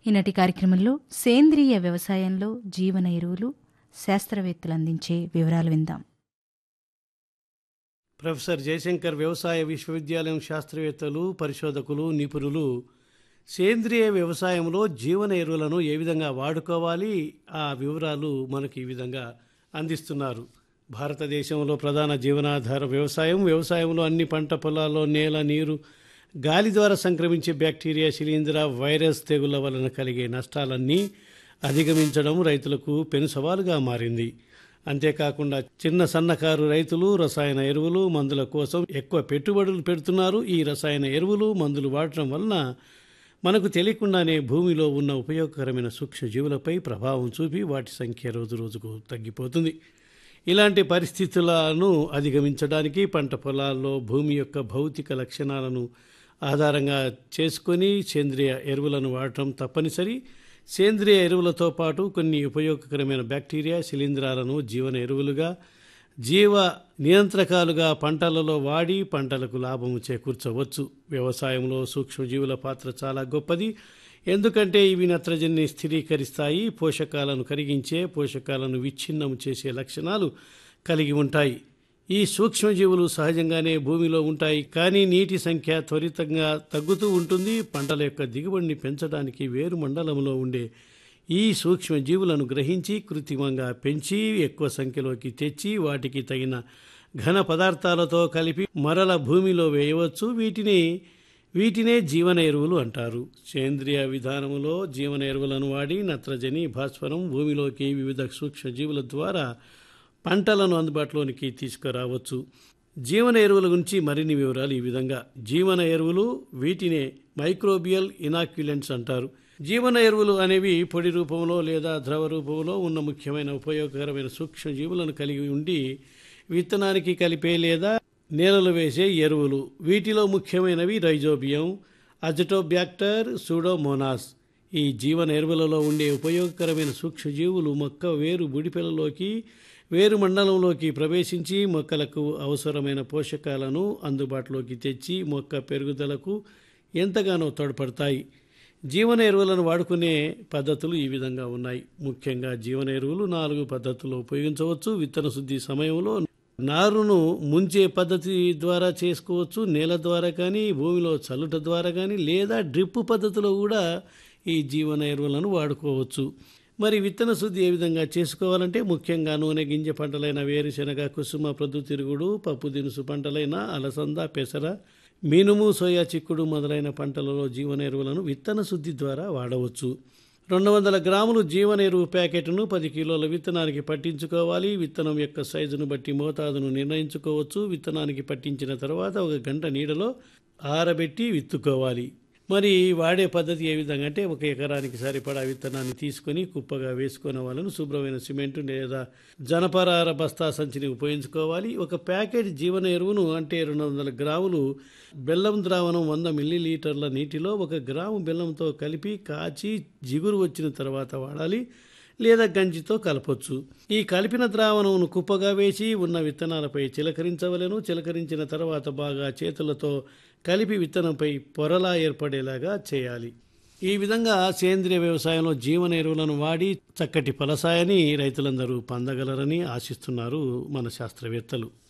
ఈనాటి కార్యక్రమంలో సేంద్రియ వ్యవసాయంలో జీవన ఎరువులు శాస్త్రవేత్తలు అందించే వివరాలు విందాం ప్రొఫెసర్ జయశంకర్ వ్యవసాయ విశ్వవిద్యాలయం శాస్త్రవేత్తలు పరిశోధకులు నిపుణులు సేంద్రియ వ్యవసాయంలో జీవన ఎరువులను ఏ విధంగా వాడుకోవాలి ఆ వివరాలు మనకి ఈ విధంగా అందిస్తున్నారు భారతదేశంలో ప్రధాన జీవనాధార వ్యవసాయం వ్యవసాయంలో అన్ని పంట పొలాల్లో నేల నీరు గాలి ద్వారా సంక్రమించే బ్యాక్టీరియా శిలీంధ్ర వైరస్ తెగుళ్ల వలన కలిగే నష్టాలన్నీ అధిగమించడం రైతులకు పెను సవాలుగా మారింది అంతేకాకుండా చిన్న సన్నకారు రైతులు రసాయన ఎరువులు మందుల కోసం ఎక్కువ పెట్టుబడులు పెడుతున్నారు ఈ రసాయన ఎరువులు మందులు వాడటం వలన మనకు తెలియకుండానే భూమిలో ఉన్న ఉపయోగకరమైన సూక్ష్మజీవులపై ప్రభావం చూపి వాటి సంఖ్య రోజు రోజుకు తగ్గిపోతుంది ఇలాంటి పరిస్థితులను అధిగమించడానికి పంట పొలాల్లో భూమి యొక్క భౌతిక లక్షణాలను ఆధారంగా చేసుకొని సేంద్రియ ఎరువులను వాడటం తప్పనిసరి సేంద్రియ ఎరువులతో పాటు కొన్ని ఉపయోగకరమైన బ్యాక్టీరియా శిలీంధ్రాలను జీవన ఎరువులుగా జీవ నియంత్రకాలుగా పంటలలో వాడి పంటలకు లాభము చేకూర్చవచ్చు వ్యవసాయంలో సూక్ష్మజీవుల పాత్ర చాలా గొప్పది ఎందుకంటే ఇవి నత్రజనిని స్థిరీకరిస్తాయి పోషకాలను కరిగించే పోషకాలను విచ్ఛిన్నం చేసే లక్షణాలు కలిగి ఉంటాయి ఈ సూక్ష్మజీవులు సహజంగానే భూమిలో ఉంటాయి కానీ నీటి సంఖ్య త్వరితంగా తగ్గుతూ ఉంటుంది పంటల యొక్క దిగుబడిని పెంచడానికి వేరు మండలంలో ఉండే ఈ సూక్ష్మజీవులను గ్రహించి కృత్రిమంగా పెంచి ఎక్కువ సంఖ్యలోకి తెచ్చి వాటికి తగిన ఘన పదార్థాలతో కలిపి మరల భూమిలో వేయవచ్చు వీటిని వీటినే జీవన ఎరువులు అంటారు సేంద్రియ విధానములో జీవన ఎరువులను వాడి నత్రజని భాస్వరం భూమిలోకి వివిధ సూక్ష్మజీవుల ద్వారా పంటలను అందుబాటులోనికి తీసుకురావచ్చు జీవన ఎరువుల గురించి మరిన్ని వివరాలు ఈ విధంగా జీవన ఎరువులు వీటినే మైక్రోబియల్ ఇనాక్యులెంట్స్ అంటారు జీవన ఎరువులు అనేవి పొడి రూపంలో లేదా ద్రవ రూపంలో ఉన్న ముఖ్యమైన ఉపయోగకరమైన సూక్ష్మజీవులను కలిగి ఉండి విత్తనానికి కలిపే లేదా నేలలో వేసే ఎరువులు వీటిలో ముఖ్యమైనవి రైజోబియం అజటోబ్యాక్టర్ సూడోమోనాస్ ఈ జీవన ఎరువులలో ఉండే ఉపయోగకరమైన సూక్ష్మజీవులు మొక్క వేరు బుడిపెలలోకి వేరు మండలంలోకి ప్రవేశించి మొక్కలకు అవసరమైన పోషకాలను అందుబాటులోకి తెచ్చి మొక్క పెరుగుదలకు ఎంతగానో తోడ్పడతాయి జీవన ఎరువులను వాడుకునే పద్ధతులు ఈ విధంగా ఉన్నాయి ముఖ్యంగా జీవన ఎరువులు నాలుగు పద్ధతుల్లో ఉపయోగించవచ్చు విత్తన శుద్ధి సమయంలో నారును ముంచే పద్ధతి ద్వారా చేసుకోవచ్చు నేల ద్వారా కానీ భూమిలో చల్లుట ద్వారా కానీ లేదా డ్రిప్ పద్ధతిలో కూడా ఈ జీవన ఎరువులను వాడుకోవచ్చు మరి విత్తన శుద్ధి ఏ విధంగా చేసుకోవాలంటే ముఖ్యంగా నూనె గింజ పంటలైన వేరుశెనగ కుసుమ ప్రొద్దుతిరుగుడు పప్పు దినుసు పంటలైన అలసంద పెసర మినుము సోయా చిక్కుడు మొదలైన పంటలలో జీవన ఎరువులను విత్తన శుద్ధి ద్వారా వాడవచ్చు రెండు వందల గ్రాములు జీవన ఎరువు ప్యాకెట్ను పది కిలోల విత్తనానికి పట్టించుకోవాలి విత్తనం యొక్క సైజును బట్టి మోతాదును నిర్ణయించుకోవచ్చు విత్తనానికి పట్టించిన తర్వాత ఒక గంట నీడలో ఆరబెట్టి విత్తుకోవాలి మరి వాడే పద్ధతి ఏ విధంగా అంటే ఒక ఎకరానికి సరిపడా విత్తనాన్ని తీసుకొని కుప్పగా వేసుకున్న వాళ్ళను శుభ్రమైన సిమెంట్ లేదా జనపరార బస్తా సంచిని ఉపయోగించుకోవాలి ఒక ప్యాకెట్ జీవన ఎరువును అంటే రెండు వందల గ్రాములు బెల్లం ద్రావణం వంద మిల్లీలీటర్ల నీటిలో ఒక గ్రాము బెల్లంతో కలిపి కాచి జిగురు వచ్చిన తర్వాత వాడాలి లేదా గంజితో కలపొచ్చు ఈ కలిపిన ద్రావణమును కుప్పగా వేసి ఉన్న విత్తనాలపై చిలకరించవలెను చిలకరించిన తర్వాత బాగా చేతులతో కలిపి విత్తనంపై పొరలా ఏర్పడేలాగా చేయాలి ఈ విధంగా సేంద్రియ వ్యవసాయంలో జీవన ఎరువులను వాడి చక్కటి ఫలసాయాన్ని రైతులందరూ పొందగలరని ఆశిస్తున్నారు మన శాస్త్రవేత్తలు